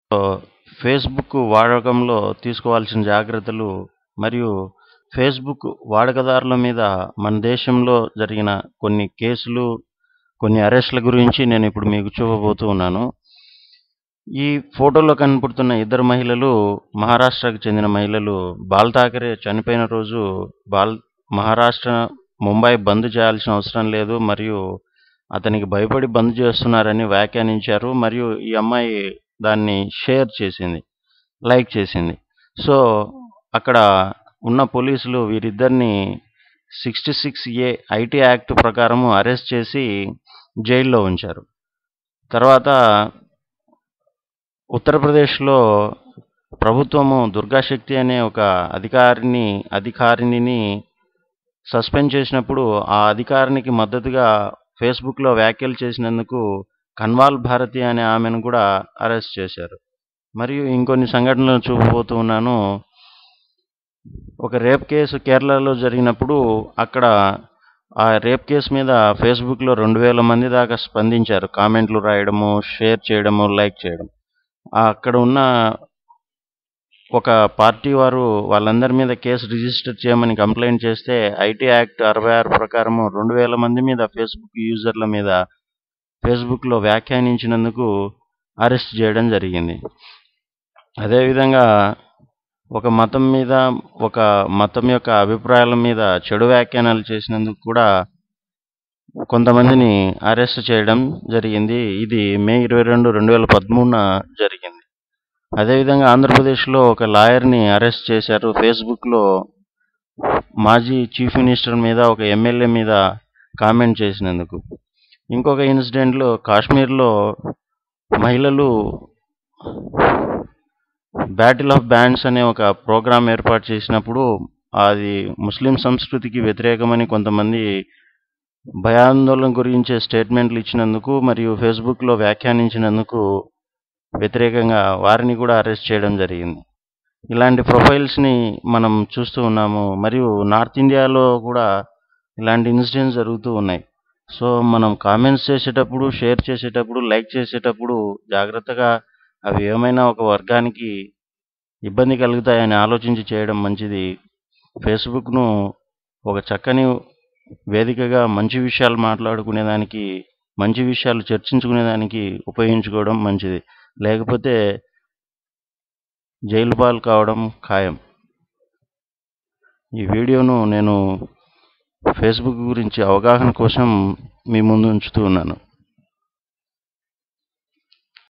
Facebook వాడకంలో తీసుకోవాల్సిన జాగ్రత్తలు మరియు ఫేస్బుక్ వాడకదారుల మీద మన దేశంలో జరిగిన కొన్ని కేసులు కొన్ని అరెస్టుల గురించి నేను ఇప్పుడు మీకు చూపబోతూ ఉన్నాను ఈ ఫోటోలో కనపడుతున్న ఇద్దరు మహిళలు మహారాష్ట్రకు చెందిన మహిళలు బాల్ ఠాకరే చనిపోయిన రోజు బాల్ మహారాష్ట్ర ముంబై బంద్ చేయాల్సిన అవసరం లేదు మరియు అతనికి భయపడి బంద్ చేస్తున్నారని వ్యాఖ్యానించారు మరియు ఈ అమ్మాయి దాన్ని షేర్ చేసింది లైక్ చేసింది సో అక్కడ ఉన్న పోలీసులు వీరిద్దరిని sixty six A IT act ప్రకారము అరెస్ట్ చేసి జైల్లో ఉంచారు తర్వాత ఉత్తరప్రదేశ్లో ప్రభుత్వము దుర్గాశక్తి అనే ఒక అధికారిని అధికారిని సస్పెండ్ చేసినప్పుడు ఆ అధికారికి మద్దతుగా ఫేస్బుక్లో వ్యాఖ్యలు చేసినందుకు కన్వాల్ భారతి అనే ఆమెను కూడా అరెస్ట్ చేశారు మరియు ఇంకొన్ని సంఘటనలు చూపబోతూ ఉన్నాను ఒక రేప్ కేసు కేరళలో జరిగినప్పుడు అక్కడ ఆ రేప్ కేసు మీద ఫేస్బుక్లో రెండు వేల మంది దాకా స్పందించారు కామెంట్లు రాయడము షేర్ చేయడము లైక్ చేయడం అక్కడ ఉన్న ఒక పార్టీ వారు వాళ్ళందరి మీద కేసు రిజిస్టర్ చేయమని కంప్లైంట్ చేస్తే ఐటీ యాక్ట్ అరవై ఆరు ప్రకారము రెండు వేల మంది మీద ఫేస్బుక్ యూజర్ల మీద ఫేస్బుక్లో వ్యాఖ్యానించినందుకు అరెస్ట్ చేయడం జరిగింది అదేవిధంగా ఒక మతం మీద ఒక మతం యొక్క అభిప్రాయాల మీద చెడు వ్యాఖ్యానాలు చేసినందుకు కూడా కొంతమందిని అరెస్ట్ చేయడం జరిగింది ఇది మే ఇరవై రెండు రెండు వేల పదమూడున జరిగింది అదేవిధంగా ఆంధ్రప్రదేశ్లో ఒక లాయర్ని అరెస్ట్ చేశారు ఫేస్బుక్లో మాజీ చీఫ్ మినిస్టర్ మీద ఒక ఎమ్మెల్యే మీద కామెంట్ చేసినందుకు ఇంకొక ఇన్సిడెంట్లో కాశ్మీర్లో మహిళలు బ్యాటిల్ ఆఫ్ బ్యాండ్స్ అనే ఒక ప్రోగ్రాం ఏర్పాటు చేసినప్పుడు అది ముస్లిం సంస్కృతికి వ్యతిరేకమని కొంతమంది భయాందోళన గురించే స్టేట్మెంట్లు ఇచ్చినందుకు మరియు ఫేస్బుక్లో వ్యాఖ్యానించినందుకు వ్యతిరేకంగా వారిని కూడా అరెస్ట్ చేయడం జరిగింది ఇలాంటి ప్రొఫైల్స్ని మనం చూస్తూ ఉన్నాము మరియు నార్త్ ఇండియాలో కూడా ఇలాంటి ఇన్సిడెంట్స్ జరుగుతూ ఉన్నాయి సో మనం కామెంట్స్ చేసేటప్పుడు షేర్ చేసేటప్పుడు లైక్ చేసేటప్పుడు జాగ్రత్తగా అవి ఏమైనా ఒక వర్గానికి ఇబ్బంది కలుగుతాయని ఆలోచించి చేయడం మంచిది ఫేస్బుక్ను ఒక చక్కని వేదికగా మంచి విషయాలు మాట్లాడుకునేదానికి మంచి విషయాలు చర్చించుకునేదానికి ఉపయోగించుకోవడం మంచిది లేకపోతే జైలు పాలు కావడం ఖాయం ఈ వీడియోను నేను ఫేస్బుక్ గురించి అవగాహన కోసం మీ ముందు ఉంచుతూ ఉన్నాను